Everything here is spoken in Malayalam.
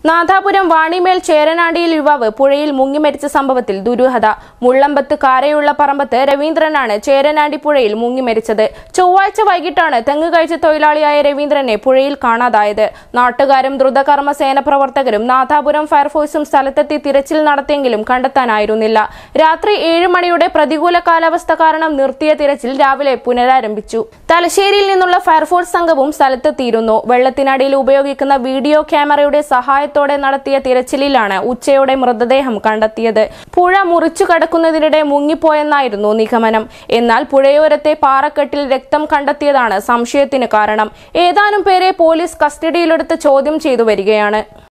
നാഥാപുരം വാണിമേൽ ചേരനാടിയിൽ യുവാവ് പുഴയിൽ മുങ്ങി മരിച്ച സംഭവത്തിൽ ദുരൂഹത മുള്ളമ്പത്ത് കാരയുള്ള പറമ്പത്ത് രവീന്ദ്രനാണ് ചേരനാടി പുഴയിൽ മുങ്ങി മരിച്ചത് ചൊവ്വാഴ്ച വൈകിട്ടാണ് തെങ്ങ് കഴിച്ച തൊഴിലാളിയായ രവീന്ദ്രനെ പുഴയിൽ കാണാതായത് നാട്ടുകാരും ദ്രുതകർമ്മ സേന പ്രവർത്തകരും നാഥാപുരം ഫയർഫോഴ്സും സ്ഥലത്തെത്തി തിരച്ചിൽ നടത്തിയെങ്കിലും കണ്ടെത്താനായിരുന്നില്ല രാത്രി ഏഴ് മണിയുടെ പ്രതികൂല കാലാവസ്ഥ കാരണം നിർത്തിയ തിരച്ചിൽ രാവിലെ പുനരാരംഭിച്ചു തലശ്ശേരിയിൽ നിന്നുള്ള ഫയർഫോഴ്സ് സംഘവും സ്ഥലത്തെത്തിയിരുന്നു വെള്ളത്തിനടിയിൽ ഉപയോഗിക്കുന്ന വീഡിയോ ക്യാമറയുടെ സഹായത്തോടെ നടത്തിയ തിരച്ചിലിലാണ് ഉച്ചയോടെ മൃതദേഹം കണ്ടെത്തിയത് പുഴ മുറിച്ചു കടക്കുന്നതിനിടെ മുങ്ങിപ്പോയെന്നായിരുന്നു നിഗമനം എന്നാൽ പുഴയോരത്തെ പാറക്കെട്ടിൽ രക്തം കണ്ടെത്തിയതാണ് സംശയത്തിന് കാരണം ഏതാനും പേരെ പോലീസ് കസ്റ്റഡിയിലെടുത്ത് ചോദ്യം ചെയ്തു വരികയാണ്